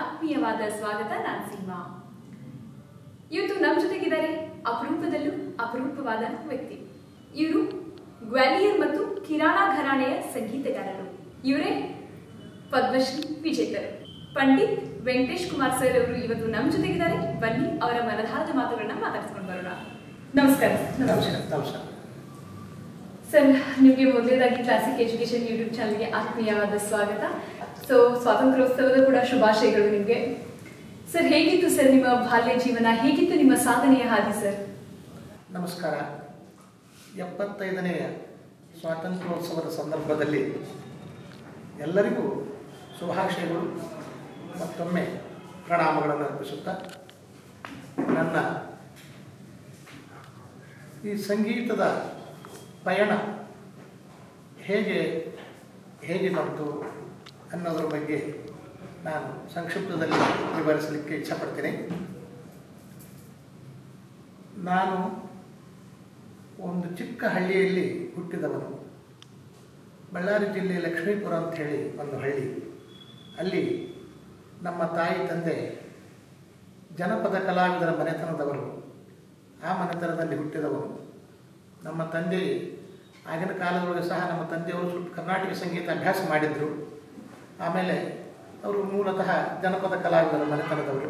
ಆತ್ಮೀಯವಾದ ಸ್ವಾಗತ ನಾನು ಸೀಮಾ ಇವತ್ತು ನಮ್ಮ ಜೊತೆಗಿದ್ದಾರೆ ಅಪರೂಪದಲ್ಲೂ ಅಪರೂಪವಾದ ವ್ಯಕ್ತಿ ಇವರು ಗ್ವಾಲಿಯರ್ ಮತ್ತು ಕಿರಾಣಾ ಘರಾಣೆಯ ಸಂಗೀತಗಾರರು ಇವರೇ ಪದ್ಮಶ್ರೀ ವಿಜೇತರು ಪಂಡಿತ್ ವೆಂಕಟೇಶ್ ಕುಮಾರ್ ಸರ್ ಅವರು ಇವತ್ತು ನಮ್ಮ ಜೊತೆಗಿದ್ದಾರೆ ಬನ್ನಿ ಅವರ ಮನದಾಳದ ಮಾತುಗಳನ್ನ ಮಾತಾಡ್ಸ್ಕೊಂಡು ಬರೋಣ ನಮಸ್ಕಾರ ನಮಸ್ಕಾರ ನಮಸ್ಕಾರ ಸರ್ ನಿಮಗೆ ಮೊದಲನೇದಾಗಿ ಕ್ಲಾಸಿಕ್ ಎಜುಕೇಶನ್ ಯೂಟ್ಯೂಬ್ ಚಾನಲ್ಗೆ ಆತ್ಮೀಯವಾದ ಸ್ವಾಗತ ಸೊ ಸ್ವಾತಂತ್ರ್ಯೋತ್ಸವದ ಕೂಡ ಶುಭಾಶಯಗಳು ನಿಮಗೆ ಸರ್ ಹೇಗಿತ್ತು ಸರ್ ನಿಮ್ಮ ಬಾಲ್ಯ ಜೀವನ ಹೇಗಿತ್ತು ನಿಮ್ಮ ಸಾಧನೆಯ ಹಾದಿ ಸರ್ ನಮಸ್ಕಾರ ಎಪ್ಪತ್ತೈದನೆಯ ಸ್ವಾತಂತ್ರ್ಯೋತ್ಸವದ ಸಂದರ್ಭದಲ್ಲಿ ಎಲ್ಲರಿಗೂ ಶುಭಾಶಯಗಳು ಮತ್ತೊಮ್ಮೆ ಪ್ರಣಾಮಗಳನ್ನು ಅರ್ಪಿಸುತ್ತಾ ನನ್ನ ಈ ಸಂಗೀತದ ಪಯಣ ಹೇಗೆ ಹೇಗೆ ಬಂತು ಅನ್ನೋದ್ರ ಬಗ್ಗೆ ನಾನು ಸಂಕ್ಷಿಪ್ತದಲ್ಲಿ ವಿವರಿಸಲಿಕ್ಕೆ ಇಚ್ಛಪಡ್ತೀನಿ ನಾನು ಒಂದು ಚಿಕ್ಕ ಹಳ್ಳಿಯಲ್ಲಿ ಹುಟ್ಟಿದವನು ಬಳ್ಳಾರಿ ಜಿಲ್ಲೆ ಲಕ್ಷ್ಮೀಪುರ ಅಂತ ಹೇಳಿ ಒಂದು ಹಳ್ಳಿ ಅಲ್ಲಿ ನಮ್ಮ ತಾಯಿ ತಂದೆ ಜನಪದ ಕಲಾವಿದರ ಮನೆತನದವರು ಆ ಮನೆತನದಲ್ಲಿ ಹುಟ್ಟಿದವರು ನಮ್ಮ ತಂದೆ ಆಗಿನ ಕಾಲದೊಳಗೆ ಸಹ ನಮ್ಮ ತಂದೆಯವರು ಸ್ವಲ್ಪ ಕರ್ನಾಟಕ ಸಂಗೀತ ಅಭ್ಯಾಸ ಮಾಡಿದರು ಆಮೇಲೆ ಅವರು ಮೂಲತಃ ಜನಪದ ಕಲಾವಿದರ ಮನೆತನದವರು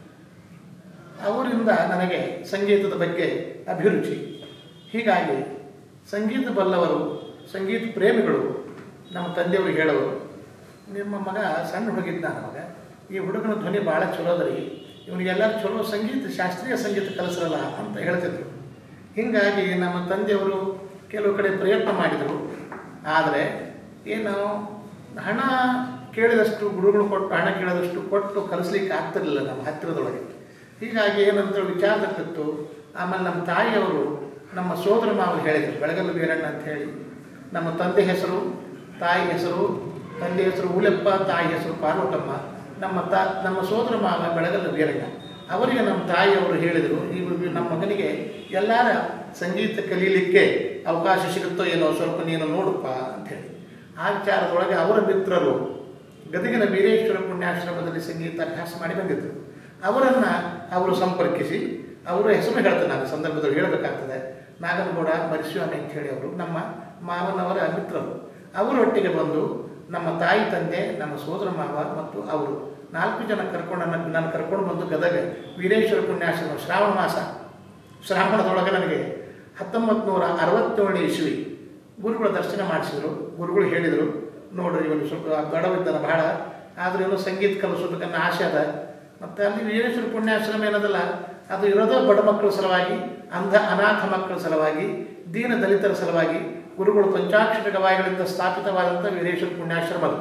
ಅವರಿಂದ ನನಗೆ ಸಂಗೀತದ ಬಗ್ಗೆ ಅಭಿರುಚಿ ಹೀಗಾಗಿ ಸಂಗೀತ ಬಲ್ಲವರು ಸಂಗೀತ ಪ್ರೇಮಿಗಳು ನಮ್ಮ ತಂದೆಯವರು ಹೇಳೋರು ನಿಮ್ಮ ಮಗ ಸಣ್ಣ ಹುಡುಗಿದ್ದ ನಮಗೆ ಈ ಹುಡುಗನ ಧ್ವನಿ ಭಾಳ ಚಲೋ ಅದ್ರಿ ಇವನಿಗೆಲ್ಲರೂ ಚಲೋ ಸಂಗೀತ ಶಾಸ್ತ್ರೀಯ ಸಂಗೀತ ಕಲಿಸ್ರಲ್ಲ ಅಂತ ಹೇಳ್ತಿದ್ರು ಹೀಗಾಗಿ ನಮ್ಮ ತಂದೆಯವರು ಕೆಲವು ಕಡೆ ಪ್ರಯತ್ನ ಮಾಡಿದರು ಆದರೆ ಏನು ಹಣ ಕೇಳಿದಷ್ಟು ಗುರುಗಳು ಕೊಟ್ಟು ಹಣ ಕೇಳಿದಷ್ಟು ಕೊಟ್ಟು ಕಲಿಸ್ಲಿಕ್ಕೆ ಆಗ್ತಿರಲಿಲ್ಲ ನಮ್ಮ ಹತ್ತಿರದೊಳಗೆ ಹೀಗಾಗಿ ಏನಂತ ವಿಚಾರದಕ್ಕಿತ್ತು ಆಮೇಲೆ ನಮ್ಮ ತಾಯಿಯವರು ನಮ್ಮ ಸೋದರ ಮಾವು ಹೇಳಿದರು ಬೆಳಗಲ್ಲು ವೀರಣ್ಣ ಅಂತ ಹೇಳಿ ನಮ್ಮ ತಂದೆ ಹೆಸರು ತಾಯಿ ಹೆಸರು ತಂದೆ ಹೆಸರು ಉಲೆಪ್ಪ ತಾಯಿ ಹೆಸರು ಪಾರ್ವತಮ್ಮ ನಮ್ಮ ತಾ ನಮ್ಮ ಸೋದರ ಮಾವ ಬೆಳಗಲ್ಲು ವೀರಣ್ಣ ಅವರಿಗೆ ನಮ್ಮ ತಾಯಿಯವರು ಹೇಳಿದರು ಈ ನಮ್ಮ ಮಗನಿಗೆ ಎಲ್ಲರ ಸಂಗೀತ ಕಲೀಲಿಕ್ಕೆ ಅವಕಾಶ ಸಿಗುತ್ತೋ ಏನೋ ಸ್ವಲ್ಪ ನೀನು ನೋಡಪ್ಪ ಅಂಥೇಳಿ ಆ ವಿಚಾರದೊಳಗೆ ಅವರ ಮಿತ್ರರು ಗದಗಿನ ವೀರೇಶ್ವರ ಪುಣ್ಯಾಶ್ರಮದಲ್ಲಿ ಸಂಗೀತ ಅಭ್ಯಾಸ ಮಾಡಿ ಬಂದಿದ್ದರು ಅವರನ್ನು ಅವರು ಸಂಪರ್ಕಿಸಿ ಅವರ ಹೆಸರು ಹೇಳ್ತಾರೆ ನಾನು ಸಂದರ್ಭದಲ್ಲಿ ಹೇಳಬೇಕಾಗ್ತದೆ ನಾಗನಗೌಡ ಮರಿಸ್ವಾಮಿ ಅಂತ ಹೇಳಿ ಅವರು ನಮ್ಮ ಮಾವನವರ ಮಿತ್ರರು ಅವರೊಟ್ಟಿಗೆ ಬಂದು ನಮ್ಮ ತಾಯಿ ತಂದೆ ನಮ್ಮ ಸೋದರ ಮಾವ ಮತ್ತು ಅವರು ನಾಲ್ಕು ಜನ ಕರ್ಕೊಂಡು ನನ್ನ ನಾನು ಕರ್ಕೊಂಡು ಬಂದು ಗದಗ ವೀರೇಶ್ವರ ಪುಣ್ಯಾಶ್ರಮ ಶ್ರಾವಣ ಮಾಸ ಶ್ರಾವಣದೊಳಗೆ ನನಗೆ ಹತ್ತೊಂಬತ್ತು ನೂರ ಅರವತ್ತೇಳನೇ ಇಸ್ವಿ ಗುರುಗಳ ದರ್ಶನ ಮಾಡಿಸಿದರು ಗುರುಗಳು ಹೇಳಿದರು ನೋಡು ಇವನು ಸ್ವಲ್ಪ ದೊಡ್ಡವಿದ್ದಾನೆ ಬಹಳ ಆದ್ರೆ ಇವನು ಸಂಗೀತ ಕಲಿಸೋದಕ್ಕನ್ನ ಆಸೆ ಅದ ಮತ್ತು ಅಲ್ಲಿ ವೀರೇಶ್ವರ ಪುಣ್ಯಾಶ್ರಮ ಏನದಲ್ಲ ಅದು ಇರೋದೇ ಬಡ ಮಕ್ಕಳ ಸಲುವಾಗಿ ಅಂಧ ಅನಾಥ ಮಕ್ಕಳ ಸಲುವಾಗಿ ದೀನ ದಲಿತರ ಸಲುವಾಗಿ ಗುರುಗಳು ಪಂಚಾಕ್ಷರ ಗವಾಯಿಗಳಿಂದ ಸ್ಥಾಪಿತವಾದಂಥ ವೀರೇಶ್ವರ ಪುಣ್ಯಾಶ್ರಮ ಅದು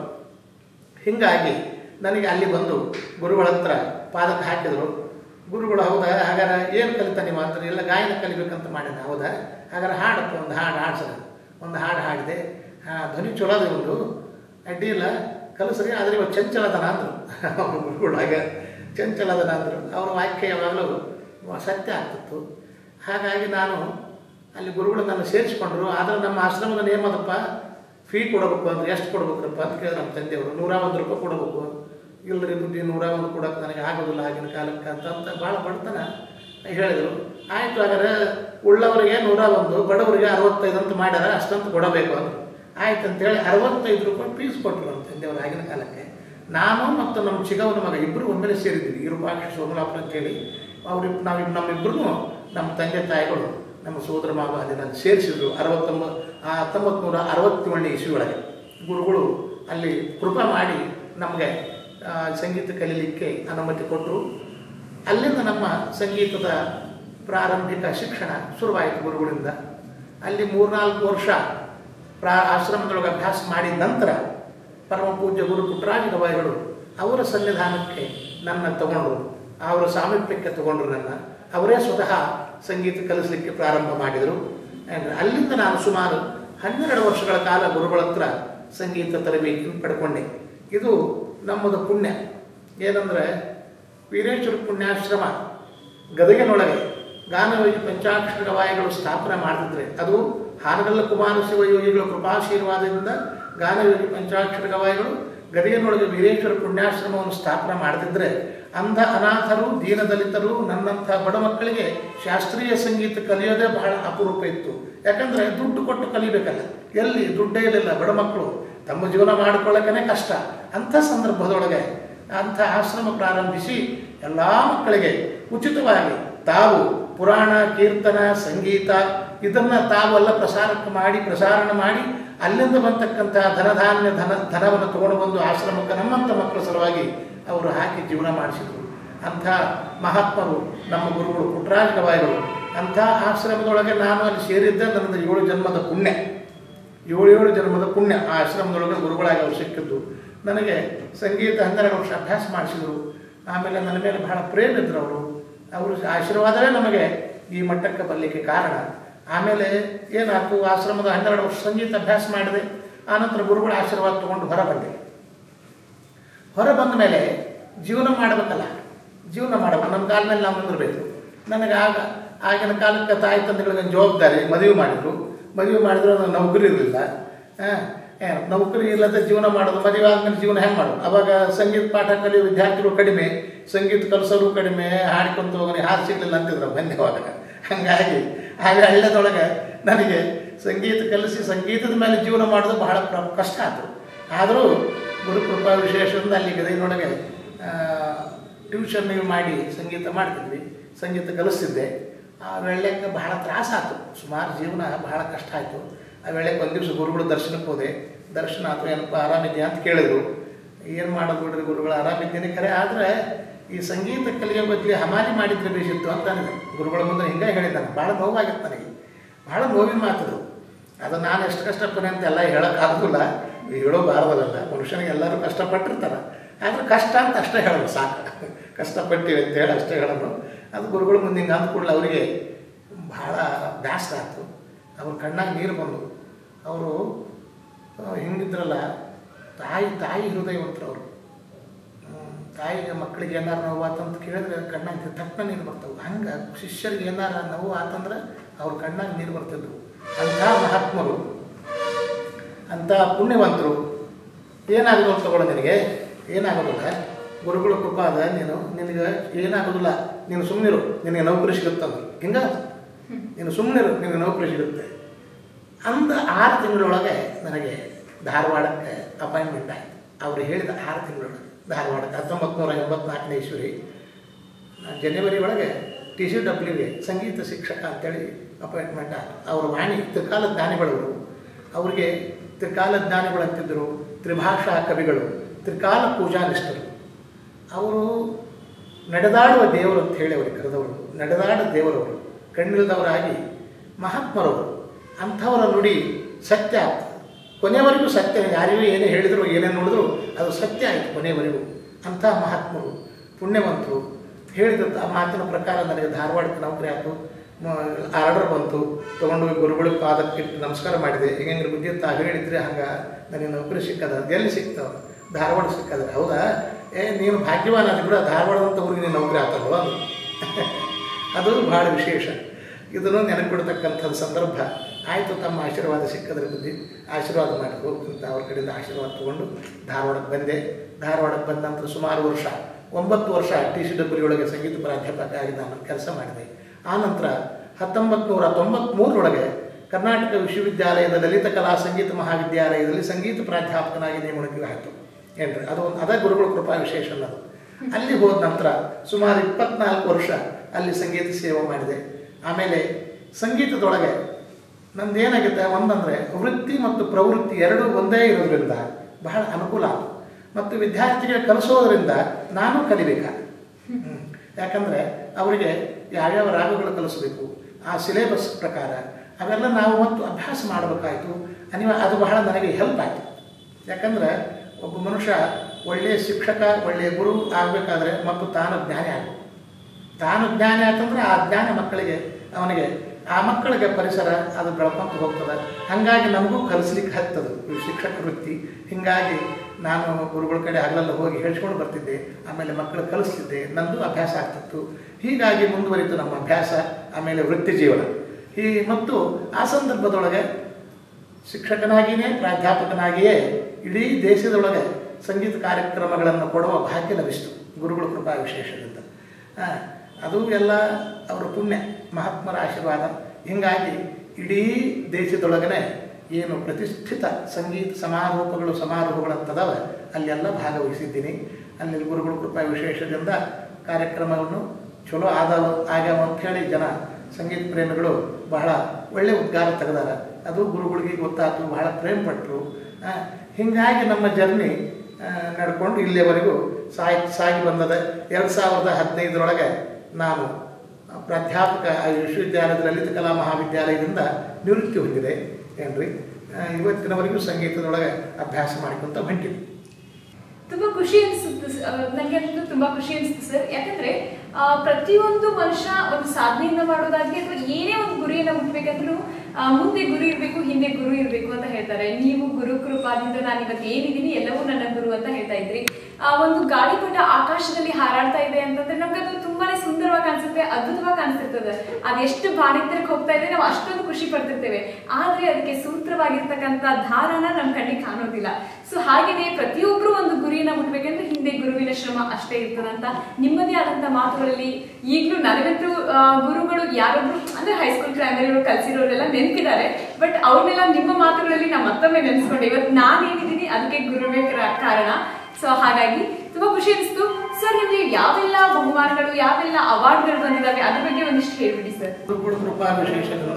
ಹೀಗಾಗಿ ನನಗೆ ಅಲ್ಲಿ ಬಂದು ಗುರುಗಳ ಹತ್ರ ಪಾದಕ್ಕೆ ಹಾಕಿದರು ಗುರುಗಳು ಹೌದಾ ಹಾಗಾದ್ರೆ ಏನು ಕಲಿತ ನೀವು ಅಂತಾರೆ ಎಲ್ಲ ಗಾಯನ ಕಲಿಬೇಕಂತ ಮಾಡಿದ ಹೌದಾ ಹಾಗಾದ್ರೆ ಹಾಡಪ್ಪ ಒಂದು ಹಾಡು ಹಾಡ್ಸದ ಒಂದು ಹಾಡು ಹಾಡಿದೆ ಹಾಂ ಧ್ವನಿ ಚಲೋ ಅದ ಒಂದು ಅಡ್ಡಿ ಇಲ್ಲ ಕಲಿಸ್ರಿ ಆದರೆ ಇವಾಗ ಚಂಚಲದನ ಅಂದರು ಅವ್ರ ಗುರುಗಳು ಹಾಗೆ ಚಂಚಲದನ ಅಂದರು ಅವ್ರ ವಾಕ್ಯ ಯಾವಾಗಲೂ ಸತ್ಯ ಆಗ್ತಿತ್ತು ಹಾಗಾಗಿ ನಾನು ಅಲ್ಲಿ ಗುರುಗಳು ನನ್ನ ಸೇರಿಸ್ಕೊಂಡ್ರು ಆದರೆ ನಮ್ಮ ಆಶ್ರಮದ ನೇಮ ಅದಪ್ಪ ಫೀ ಕೊಡಬೇಕು ಅಂದ್ರೆ ಎಷ್ಟು ಕೊಡ್ಬೇಕ್ರಪ್ಪ ಅಂತ ಕೇಳಿದ್ರು ನಮ್ಮ ತಂದೆಯವರು ನೂರ ಒಂದು ರೂಪಾಯಿ ಕೊಡಬೇಕು ಇಲ್ಲರಿ ದುಡ್ಡಿ ನೂರ ಒಂದು ಕೊಡೋಕೆ ನನಗೆ ಆಗೋದಿಲ್ಲ ಆಗಿನ ಕಾಲಕ್ಕೆ ಅಂತ ಅಂತ ಭಾಳ ಬಡತನ ಹೇಳಿದರು ಆಯಿತು ಹಾಗಾದ್ರೆ ಉಳ್ಳವರಿಗೆ ನೂರ ಒಂದು ಬಡವರಿಗೆ ಅರವತ್ತೈದು ಅಂತ ಮಾಡ್ಯಾರ ಅಷ್ಟಂತ ಕೊಡಬೇಕು ಅಂದರು ಆಯ್ತು ಅಂತೇಳಿ ಅರವತ್ತೈದು ರೂಪಾಯಿ ಫೀಸ್ ಕೊಟ್ಟರು ನಮ್ಮ ತಂದೆಯವರು ಆಗಿನ ಕಾಲಕ್ಕೆ ನಾನು ಮತ್ತು ನಮ್ಮ ಚಿಗವನ ಮಗ ಇಬ್ಬರು ಒಮ್ಮೆಲೆ ಸೇರಿದ್ದೀವಿ ಇರುಪಾಕ್ಷ ಸೋಮಲಾಪುರ ಅಂತೇಳಿ ಅವ್ರು ನಾವು ನಮ್ಮಿಬ್ಬರು ನಮ್ಮ ತಂದೆ ತಾಯಿಗಳು ನಮ್ಮ ಸೋದರ ಮಾವ ಅಲ್ಲಿ ನಾನು ಸೇರಿಸಿದ್ರು ಅರವತ್ತೊಂಬ ಹತ್ತೊಂಬತ್ತು ನೂರ ಅರವತ್ತೇಳನೇ ಇಸ್ವಿ ಒಳಗೆ ಗುರುಗಳು ಅಲ್ಲಿ ಕೃಪಾ ಮಾಡಿ ನಮಗೆ ಸಂಗೀತ ಕಲೀಲಿಕ್ಕೆ ಅನುಮತಿ ಕೊಟ್ಟರು ಅಲ್ಲಿಂದ ನಮ್ಮ ಸಂಗೀತದ ಪ್ರಾರಂಭಿಕ ಶಿಕ್ಷಣ ಶುರುವಾಯಿತು ಗುರುಗಳಿಂದ ಅಲ್ಲಿ ಮೂರ್ನಾಲ್ಕು ವರ್ಷ ಪ್ರಾ ಆಶ್ರಮದೊಳಗೆ ಅಭ್ಯಾಸ ಮಾಡಿದ ನಂತರ ಪರಮ ಪೂಜ್ಯ ಗುರು ಪುಟ್ಟರಾಜ ಗವಾಯಿಗಳು ಅವರ ಸನ್ನಿಧಾನಕ್ಕೆ ನನ್ನ ತಗೊಂಡ್ರು ಅವರ ಸಾಮೀಪ್ಯಕ್ಕೆ ತಗೊಂಡ್ರು ನನ್ನ ಅವರೇ ಸ್ವತಃ ಸಂಗೀತ ಕಲಿಸಲಿಕ್ಕೆ ಪ್ರಾರಂಭ ಮಾಡಿದರು ಅಲ್ಲಿಂದ ನಾನು ಸುಮಾರು ಹನ್ನೆರಡು ವರ್ಷಗಳ ಕಾಲ ಗುರುಗಳ ಹತ್ರ ಸಂಗೀತ ತರಬೇತಿಯನ್ನು ಪಡ್ಕೊಂಡೆ ಇದು ನಮ್ಮದು ಪುಣ್ಯ ಏನಂದರೆ ವೀರೇಶ್ವರ ಪುಣ್ಯಾಶ್ರಮ ಗದಗಿನೊಳಗೆ ಗಾನಯೋಗಿ ಪಂಚಾಕ್ಷರ ಗವಾಯಿಗಳು ಸ್ಥಾಪನೆ ಮಾಡ್ತಿದ್ರೆ ಅದು ಹಾನಗಲ್ಲ ಕುಮಾರ ಶಿವಯೋಗಿಗಳ ಕೃಪಾಶೀರ್ವಾದದಿಂದ ಗಾನಯೋಗಿ ಪಂಚಾಕ್ಷರ ಗವಾಯಿಗಳು ಗದಗಿನೊಳಗೆ ವೀರೇಶ್ವರ ಪುಣ್ಯಾಶ್ರಮವನ್ನು ಸ್ಥಾಪನೆ ಮಾಡದಿದ್ದರೆ ಅಂಧ ಅನಾಥರು ದೀನದಲಿತರು ನನ್ನಂಥ ಬಡ ಮಕ್ಕಳಿಗೆ ಶಾಸ್ತ್ರೀಯ ಸಂಗೀತ ಕಲಿಯೋದೇ ಬಹಳ ಅಪರೂಪ ಇತ್ತು ಯಾಕಂದರೆ ದುಡ್ಡು ಕೊಟ್ಟು ಕಲಿಬೇಕಲ್ಲ ಎಲ್ಲಿ ದುಡ್ಡೇ ಇರಲಿಲ್ಲ ಬಡ ಮಕ್ಕಳು ತಮ್ಮ ಜೀವನ ಮಾಡಿಕೊಳ್ಳೋಕೆ ಕಷ್ಟ ಅಂಥ ಸಂದರ್ಭದೊಳಗೆ ಅಂಥ ಆಶ್ರಮ ಪ್ರಾರಂಭಿಸಿ ಎಲ್ಲ ಮಕ್ಕಳಿಗೆ ಉಚಿತವಾಗಿ ತಾವು ಪುರಾಣ ಕೀರ್ತನ ಸಂಗೀತ ಇದನ್ನು ತಾವೆಲ್ಲ ಪ್ರಸಾರಕ್ಕೆ ಮಾಡಿ ಪ್ರಸಾರಣ ಮಾಡಿ ಅಲ್ಲಿಂದ ಬಂತಕ್ಕಂಥ ಧನಧಾನ್ಯ ಧನ ಧನವನ್ನು ತಗೊಂಡು ಬಂದು ಆಶ್ರಮಕ್ಕೆ ನಮ್ಮಂಥ ಮಕ್ಕಳ ಸಲುವಾಗಿ ಅವರು ಹಾಕಿ ಜೀವನ ಮಾಡಿಸಿದರು ಅಂಥ ಮಹಾತ್ಮರು ನಮ್ಮ ಗುರುಗಳು ಪುಟ್ಟರಾಜ ಗವಾಯಿಗಳು ಅಂಥ ಆಶ್ರಮದೊಳಗೆ ನಾನು ಅಲ್ಲಿ ಸೇರಿದ್ದೆ ನನ್ನದು ಏಳು ಜನ್ಮದ ಪುಣ್ಯ ಏಳು ಏಳು ಜನ್ಮದ ಪುಣ್ಯ ಆ ಆಶ್ರಮದೊಳಗೆ ಗುರುಗಳಾಗಿ ಅವರು ಸಿಕ್ಕಿದ್ದು ನನಗೆ ಸಂಗೀತ ಹನ್ನೆರಡು ವರ್ಷ ಅಭ್ಯಾಸ ಮಾಡಿಸಿದರು ಆಮೇಲೆ ನನ್ನ ಮೇಲೆ ಬಹಳ ಪ್ರೇಮ ಇದ್ರು ಅವರು ಅವರು ಆಶೀರ್ವಾದವೇ ನಮಗೆ ಈ ಮಟ್ಟಕ್ಕೆ ಬರಲಿಕ್ಕೆ ಕಾರಣ ಆಮೇಲೆ ಏನಾಯ್ತು ಆಶ್ರಮದ ಹನ್ನೆರಡು ವರ್ಷ ಸಂಗೀತ ಅಭ್ಯಾಸ ಮಾಡಿದೆ ಆನಂತರ ಗುರುಗಳ ಆಶೀರ್ವಾದ ತಗೊಂಡು ಹೊರ ಬಂದೆ ಹೊರ ಬಂದ ಮೇಲೆ ಜೀವನ ಮಾಡಬೇಕಲ್ಲ ಜೀವನ ಮಾಡಬೇಕು ನಮ್ಮ ಕಾಲ ಮೇಲೆ ನಾವು ನಿಂದಿರಬೇಕು ನನಗೆ ಆಗ ಆಗಿನ ಕಾಲಕ್ಕೆ ತಾಯಿ ತಂದೆಗಳಿಗೆ ಜವಾಬ್ದಾರಿ ಮದುವೆ ಮಾಡಿದರು ಮದುವೆ ಮಾಡಿದ್ರು ನನಗೆ ನೌಕರಿ ಇರಲಿಲ್ಲ ನೌಕರಿ ಇಲ್ಲದೆ ಜೀವನ ಮಾಡೋದು ಮದುವೆ ಆದ್ಮೇಲೆ ಜೀವನ ಹೆಂಗೆ ಮಾಡೋದು ಅವಾಗ ಸಂಗೀತ ಪಾಠ ಕಲಿಯೋ ವಿದ್ಯಾರ್ಥಿಗಳು ಕಡಿಮೆ ಸಂಗೀತ ಕಲಿಸೋರು ಕಡಿಮೆ ಹಾಡ್ಕೊಂತ ಹೋಗೋದು ಹಾಡು ಸಿಗಲಿಲ್ಲ ಅಂತಿದ್ರು ಧನ್ಯವಾದ ಹಾಗಾಗಿ ಆಗ ಹಳ್ಳದೊಳಗೆ ನನಗೆ ಸಂಗೀತ ಕಲಿಸಿ ಸಂಗೀತದ ಮೇಲೆ ಜೀವನ ಮಾಡೋದು ಬಹಳ ಪ್ರ- ಕಷ್ಟ ಆಯಿತು ಆದರೂ ಗುರುಕೃಪಾ ವಿಶೇಷದಿಂದ ಅಲ್ಲಿ ಗದಗಿನೊಳಗೆ ಟ್ಯೂಷನ್ ಮಾಡಿ ಸಂಗೀತ ಮಾಡ್ತಿದ್ವಿ ಸಂಗೀತ ಕಲಿಸ್ತಿದ್ದೆ ಆ ವೇಳೆಗೆ ಬಹಳ ತ್ರಾಸಾಯ್ತು ಸುಮಾರು ಜೀವನ ಬಹಳ ಕಷ್ಟ ಆಯಿತು ಆ ವೇಳೆಗೆ ಒಂದು ದಿವಸ ಗುರುಗಳು ದರ್ಶನಕ್ಕೆ ಹೋದೆ ದರ್ಶನ ಆಯ್ತು ಏನಪ್ಪ ಆರಾಮಿದ್ಯಾ ಅಂತ ಕೇಳಿದ್ರು ಏನು ಮಾಡೋದು ಬಿಡ್ರಿ ಗುರುಗಳು ಆರಾಮಿದ್ದೀನಿ ಖರೆ ಆದರೆ ಈ ಸಂಗೀತ ಕಲಿಯೋ ಬದಲಿ ಹಮಾಲಿ ಮಾಡಿದ್ರೆ ಬೇಸಿತ್ತು ಅಂತ ನನಗೆ ಗುರುಗಳ ಮುಂದೆ ಹಿಂಗೆ ಹೇಳಿದ್ದಾನೆ ಭಾಳ ನೋವಾಗಿತ್ತು ನನಗೆ ಭಾಳ ನೋವಿನ ಮಾತದು ಅದು ನಾನು ಎಷ್ಟು ಕಷ್ಟಪಟ್ಟೆ ಅಂತ ಎಲ್ಲ ಹೇಳೋಕ್ಕಾಗೋದಿಲ್ಲ ಹೇಳೋಬಾರ್ದಲ್ಲ ಮನುಷ್ಯನಿಗೆ ಎಲ್ಲರೂ ಕಷ್ಟಪಟ್ಟಿರ್ತಾರೆ ಆದರೆ ಕಷ್ಟ ಅಂತ ಅಷ್ಟೇ ಹೇಳೋದು ಸಾಕು ಕಷ್ಟಪಟ್ಟಿವಿ ಅಂತ ಹೇಳಿ ಅಷ್ಟೇ ಹೇಳೋದು ಅದು ಗುರುಗಳ ಮುಂದೆ ಹಿಂಗೆ ಅಂದ್ಕೂಡಲೇ ಅವರಿಗೆ ಭಾಳ ಬೇಸರ ಆಯಿತು ಅವ್ರ ಕಣ್ಣಾಗ ನೀರು ಬಂದು ಅವರು ಹಿಂಗಿದ್ರಲ್ಲ ತಾಯಿ ತಾಯಿ ಹೃದಯವಂತರು ಅವರು ತಾಯಿಗೆ ಮಕ್ಕಳಿಗೆ ಏನಾರು ನೋವು ಆತಂತ ಕೇಳಿದ್ರೆ ಕಣ್ಣಾಗ ತಪ್ಪನ ನೀರು ಬರ್ತವೆ ಹಂಗೆ ಶಿಷ್ಯರಿಗೆ ಏನಾರ ನೋವು ಆತಂದ್ರೆ ಅವ್ರ ಕಣ್ಣಾಗ ನೀರು ಬರ್ತಿದ್ವು ಅಂಥ ಮಹಾತ್ಮರು ಅಂಥ ಪುಣ್ಯವಂತರು ಏನಾಗೋದು ಅಂತ ತಗೊಳ್ಳೋ ನಿನಗೆ ಏನಾಗೋದಿಲ್ಲ ಗುರುಗಳ ಕೃಪಾದ ನೀನು ನಿನಗೆ ಏನಾಗೋದಿಲ್ಲ ನೀನು ಸುಮ್ಮನಿರು ನಿನಗೆ ನೌಕರಿ ಸಿಗುತ್ತಂದ್ರು ಹಿಂಗ ನೀನು ಸುಮ್ಮನಿರು ನಿನಗೆ ನೌಕರಿ ಸಿಗುತ್ತೆ ಅಂದ ಆರು ತಿಂಗಳೊಳಗೆ ನನಗೆ ಧಾರವಾಡಕ್ಕೆ ಅಪಾಯಿಂಟ್ಮೆಂಟ್ ಆಯಿತು ಅವರು ಹೇಳಿದ ಆರು ತಿಂಗಳೊಳಗೆ ಧಾರವಾಡಕ್ಕೆ ಹತ್ತೊಂಬತ್ತು ನೂರ ಎಂಬತ್ನಾಲ್ಕನೇ ಇಸ್ವಿ ನಾನು ಜನವರಿ ಒಳಗೆ ಟಿ ಸಿ ಡಬ್ಲ್ಯೂಗೆ ಸಂಗೀತ ಶಿಕ್ಷಕ ಅಂತೇಳಿ ಅಪಾಯಿಂಟ್ಮೆಂಟ್ ಆಯಿತು ಅವರ ವಾಣಿ ತ್ರಿಕಾಲ ಜ್ಞಾನಿಗಳವರು ಅವರಿಗೆ ತ್ರಿಕಾಲ ಜ್ಞಾನಿಗಳು ಅಂತಿದ್ದರು ತ್ರಿಭಾಷಾ ಕವಿಗಳು ತ್ರಿಕಾಲ ಪೂಜಾನಿಷ್ಠರು ಅವರು ನಡೆದಾಡುವ ದೇವರು ಅಂತ ಹೇಳಿ ಅವರಿಗೆ ಕರೆದವರು ನಡೆದಾಡ ದೇವರವರು ಕಣ್ಣಿಲ್ದವರಾಗಿ ಮಹಾತ್ಮರವರು ಅಂಥವರ ನುಡಿ ಸತ್ಯ ಕೊನೆಯವರೆಗೂ ಸತ್ಯ ಯಾರಿಗೂ ಏನೇ ಹೇಳಿದ್ರು ಏನೇ ನೋಡಿದ್ರು ಅದು ಸತ್ಯ ಆಯಿತು ಕೊನೆಯವರೆಗೂ ಅಂಥ ಮಹಾತ್ಮರು ಪುಣ್ಯವಂತರು ಹೇಳಿದ ಆ ಮಾತಿನ ಪ್ರಕಾರ ನನಗೆ ಧಾರವಾಡಕ್ಕೆ ನೌಕರಿ ಆಯಿತು ಆರ್ಡರ್ ಬಂತು ತೊಗೊಂಡೋಗಿ ಗುರುಗಳು ಪಾದಕ್ಕೆ ಇಟ್ಟು ನಮಸ್ಕಾರ ಮಾಡಿದೆ ಹೆಂಗೆ ಬುದ್ಧಿ ತಾ ಹೇಳಿದ್ರೆ ಹಂಗೆ ನನಗೆ ನೌಕರಿ ಸಿಕ್ಕದ ಎಲ್ಲಿ ಸಿಕ್ತವ ಧಾರವಾಡ ಸಿಕ್ಕದ ಹೌದಾ ಏ ನೀನು ಭಾಗ್ಯವಾನ ಅದು ಕೂಡ ಧಾರವಾಡದಂಥ ಊರಿಗೆ ನೀನು ನೌಕರಿ ಆಗ್ತಲ್ವ ಅದು ಭಾಳ ವಿಶೇಷ ಇದನ್ನು ನೆನಪಿಡ್ತಕ್ಕಂಥದ್ದು ಸಂದರ್ಭ ಆಯಿತು ತಮ್ಮ ಆಶೀರ್ವಾದ ಸಿಕ್ಕದ್ರ ಬುದ್ಧಿ ಆಶೀರ್ವಾದ ಮಾಡಿದ್ರು ಅಂತ ಅವ್ರ ಕಡೆಯಿಂದ ಆಶೀರ್ವಾದ ತೊಗೊಂಡು ಧಾರವಾಡಕ್ಕೆ ಬಂದೆ ಧಾರವಾಡಕ್ಕೆ ಬಂದ ನಂತರ ಸುಮಾರು ವರ್ಷ ಒಂಬತ್ತು ವರ್ಷ ಟಿ ಸಿ ಡಬ್ಲ್ಯೂ ಒಳಗೆ ಸಂಗೀತ ಪ್ರಾಧ್ಯಾಪಕ ಆಗಿ ನಾನು ಕೆಲಸ ಮಾಡಿದೆ ಆನಂತರ ಹತ್ತೊಂಬತ್ತು ನೂರ ತೊಂಬತ್ತ್ಮೂರರೊಳಗೆ ಕರ್ನಾಟಕ ವಿಶ್ವವಿದ್ಯಾಲಯದ ಲಲಿತ ಕಲಾ ಸಂಗೀತ ಮಹಾವಿದ್ಯಾಲಯದಲ್ಲಿ ಸಂಗೀತ ಪ್ರಾಧ್ಯಾಪಕನಾಗಿ ನೇಮಣಕ್ಕೆ ಆಯಿತು ಏನ್ರಿ ಅದು ಒಂದು ಅದೇ ಗುರುಗಳ ಕೃಪಾ ವಿಶೇಷ ಅನ್ನೋದು ಅಲ್ಲಿ ಹೋದ ನಂತರ ಸುಮಾರು ಇಪ್ಪತ್ನಾಲ್ಕು ವರ್ಷ ಅಲ್ಲಿ ಸಂಗೀತ ಸೇವೆ ಮಾಡಿದೆ ಆಮೇಲೆ ಸಂಗೀತದೊಳಗೆ ನಂದು ಏನಾಗುತ್ತೆ ಒಂದಂದರೆ ವೃತ್ತಿ ಮತ್ತು ಪ್ರವೃತ್ತಿ ಎರಡೂ ಒಂದೇ ಇರೋದ್ರಿಂದ ಬಹಳ ಅನುಕೂಲ ಆಯಿತು ಮತ್ತು ವಿದ್ಯಾರ್ಥಿಗೆ ಕಲಿಸೋದ್ರಿಂದ ನಾನು ಕಲಿಬೇಕಾದ ಯಾಕಂದರೆ ಅವರಿಗೆ ಯಾವ್ಯಾವ ರಾಗಗಳು ಕಲಿಸಬೇಕು ಆ ಸಿಲೆಬಸ್ ಪ್ರಕಾರ ಅವೆಲ್ಲ ನಾವು ಮತ್ತು ಅಭ್ಯಾಸ ಮಾಡಬೇಕಾಯಿತು ಅನಿವ ಅದು ಬಹಳ ನನಗೆ ಹೆಲ್ಪ್ ಆಯಿತು ಯಾಕಂದರೆ ಒಬ್ಬ ಮನುಷ್ಯ ಒಳ್ಳೆಯ ಶಿಕ್ಷಕ ಒಳ್ಳೆಯ ಗುರು ಆಗಬೇಕಾದ್ರೆ ಮತ್ತು ತಾನು ಜ್ಞಾನಿ ಆಗಬೇಕು ತಾನು ಜ್ಞಾನಿ ಆಯ್ತಂದ್ರೆ ಆ ಜ್ಞಾನ ಮಕ್ಕಳಿಗೆ ಅವನಿಗೆ ಆ ಮಕ್ಕಳಿಗೆ ಪರಿಸರ ಅದು ಬೆಳ್ಕೊಂತ ಹೋಗ್ತದೆ ಹಾಗಾಗಿ ನಮಗೂ ಕಲಿಸ್ಲಿಕ್ಕೆ ಹತ್ತದು ಈ ಶಿಕ್ಷಕ ವೃತ್ತಿ ಹೀಗಾಗಿ ನಾನು ಗುರುಗಳ ಕಡೆ ಹಗಲೆಲ್ಲ ಹೋಗಿ ಹೇಳ್ಸ್ಕೊಂಡು ಬರ್ತಿದ್ದೆ ಆಮೇಲೆ ಮಕ್ಕಳು ಕಲಿಸ್ತಿದ್ದೆ ನಂದು ಅಭ್ಯಾಸ ಆಗ್ತಿತ್ತು ಹೀಗಾಗಿ ಮುಂದುವರಿತು ನಮ್ಮ ಅಭ್ಯಾಸ ಆಮೇಲೆ ವೃತ್ತಿ ಜೀವನ ಈ ಮತ್ತು ಆ ಸಂದರ್ಭದೊಳಗೆ ಶಿಕ್ಷಕನಾಗಿಯೇ ಪ್ರಾಧ್ಯಾಪಕನಾಗಿಯೇ ಇಡೀ ದೇಶದೊಳಗೆ ಸಂಗೀತ ಕಾರ್ಯಕ್ರಮಗಳನ್ನು ಕೊಡುವ ಭಾಗ್ಯ ಲಭಿಸಿತು ಗುರುಗಳ ಕೃಪಾ ವಿಶೇಷದಿಂದ ಆ, ಅದು ಎಲ್ಲ ಅವರ ಪುಣ್ಯ ಮಹಾತ್ಮರ ಆಶೀರ್ವಾದ ಹೀಗಾಗಿ ಇಡೀ ದೇಶದೊಳಗನೆ ಏನು ಪ್ರತಿಷ್ಠಿತ ಸಂಗೀತ ಸಮಾರೋಪಗಳು ಸಮಾರೋಹಗಳಂತದವ ಅಲ್ಲೆಲ್ಲ ಭಾಗವಹಿಸಿದ್ದೀನಿ ಅಲ್ಲಿ ಗುರುಗಳ ಕೃಪಾ ವಿಶೇಷದಿಂದ ಕಾರ್ಯಕ್ರಮವನ್ನು ಚಲೋ ಆದವು ಆಗ್ಯಾವ ಅಂಥೇಳಿ ಜನ ಸಂಗೀತ ಪ್ರೇಮಿಗಳು ಬಹಳ ಒಳ್ಳೆ ಉದ್ಗಾರ ತೆಗೆದಾರ ಅದು ಗುರುಗಳಿಗೆ ಗೊತ್ತಾಯ್ತು ಬಹಳ ಪ್ರೇಮ ಪಟ್ಟರು ಹೀಗಾಗಿ ನಮ್ಮ ಜರ್ನಿ ನಡ್ಕೊಂಡು ಇಲ್ಲಿಯವರೆಗೂ ಸಾಗಿ ಸಾಗಿ ಬಂದದ ಎರಡು ಸಾವಿರದ ಹದಿನೈದರೊಳಗೆ ನಾನು ಪ್ರಾಧ್ಯಾಪಕ ಆ ವಿಶ್ವವಿದ್ಯಾಲಯದ ಲಲಿತ ಕಲಾ ಮಹಾವಿದ್ಯಾಲಯದಿಂದ ನಿವೃತ್ತಿ ಹೊಂದಿದೆ ಏನ್ರಿ ಆ, ಇವತ್ತಿನವರೆಗೂ ಸಂಗೀತದೊಳಗೆ ಅಭ್ಯಾಸ ಮಾಡಿಕೊಂತ ಹೊಂಟಿದ್ದೆ ತುಂಬಾ ಖುಷಿ ಅನಿಸುತ್ತೆ ನನಗೆ ಅಂತೂ ತುಂಬಾ ಖುಷಿ ಅನಿಸುತ್ತೆ ಸರ್ ಯಾಕಂದ್ರೆ ಆ, ಪ್ರತಿಯೊಂದು ಮನುಷ್ಯ ಒಂದು ಸಾಧನೆಯಿಂದ ಮಾಡೋದಾಗ್ಲಿ ಅಥವಾ ಏನೇ ಒಂದು ಗುರಿಯನ್ನ ಮುಟ್ಬೇಕಂದ್ರೂ ಆ, ಮುಂದೆ ಗುರು ಇರಬೇಕು ಹಿಂದೆ ಗುರು ಇರಬೇಕು ಅಂತ ಹೇಳ್ತಾರೆ ನೀವು ಗುರು ಕೃಪಾದಿಂದ ನಾನು ಇವತ್ತು ಏನಿದ್ದೀನಿ ಎಲ್ಲವೂ ನನ್ನ ಗುರು ಅಂತ ಹೇಳ್ತಾ ಇದ್ರಿ ಆ ಒಂದು ಗಾಳಿಪಟ ಆಕಾಶದಲ್ಲಿ ಹಾರಾಡ್ತಾ ಇದೆ ಅಂತಂದ್ರೆ ನಮ್ಗೆ ಅದು ತುಂಬಾನೇ ಸುಂದರವಾಗಿ ಕಾಣಿಸುತ್ತೆ ಅದ್ಭುತವಾಗಿ ಕಾಣಿಸ್ತಿರ್ತದೆ ಅದೆಷ್ಟು ಬಾಣಿತ್ಯಕ್ಕೆ ಹೋಗ್ತಾ ಇದೆ ನಾವು ಅಷ್ಟೊಂದು ಖುಷಿ ಪಡ್ತಿರ್ತೇವೆ ಆದ್ರೆ ಅದಕ್ಕೆ ಸೂತ್ರವಾಗಿರ್ತಕ್ಕಂಥ ದಾರನ ನಮ್ಮ ಕಣ್ಣಿಗೆ ಕಾಣೋದಿಲ್ಲ ಸೊ ಹಾಗೇನೆ ಪ್ರತಿಯೊಬ್ರು ಒಂದು ಗುರಿಯನ್ನ ಮುಟ್ಬೇಕಂದ್ರೆ ಹಿಂದೆ ಗುರುವಿನ ಶ್ರಮ ಅಷ್ಟೇ ಇರ್ತದಂತ ನಿಮ್ಮದೇ ಆದಂತ ಮಾತುಗಳಲ್ಲಿ ಈಗಲೂ ನನಗಂತೂ ಆ, ಗುರುಗಳು ಯಾರೊಬ್ರು ಅಂದ್ರೆ ಹೈಸ್ಕೂಲ್ ಪ್ರೈಮರಿ ಕಲ್ಸಿರೋರೆಲ್ಲ ನೆನಪಿದ್ದಾರೆ ಬಟ್ ಅವ್ರನ್ನೆಲ್ಲ ನಿಮ್ಮ ಮಾತುಗಳಲ್ಲಿ ನಾ ಮತ್ತೊಮ್ಮೆ ನೆನೆಸ್ಕೊಂಡೆ ಇವತ್ತು ನಾನೇನಿದ್ದೀನಿ ಅದಕ್ಕೆ ಗುರುವೇ ಕ್ರ- ಕಾರಣ ಸೊ ಹಾಗಾಗಿ ತುಂಬಾ ಖುಷಿ ಅನಿಸ್ತು ಸರ್ ನಿಮ್ಗೆ ಯಾವೆಲ್ಲ ಬಹುಮಾನಗಳು ಯಾವೆಲ್ಲ ಅವಾರ್ಡ್ಗಳು ಬಂದಿದಾವೆ ಅದ್ರ ಬಗ್ಗೆ ಒಂದಿಷ್ಟು ಹೇಳ್ಬಿಡಿ ಸರ್ ಗುರುಗಳ ಕೃಪಾ ವಿಶೇಷದಿಂದ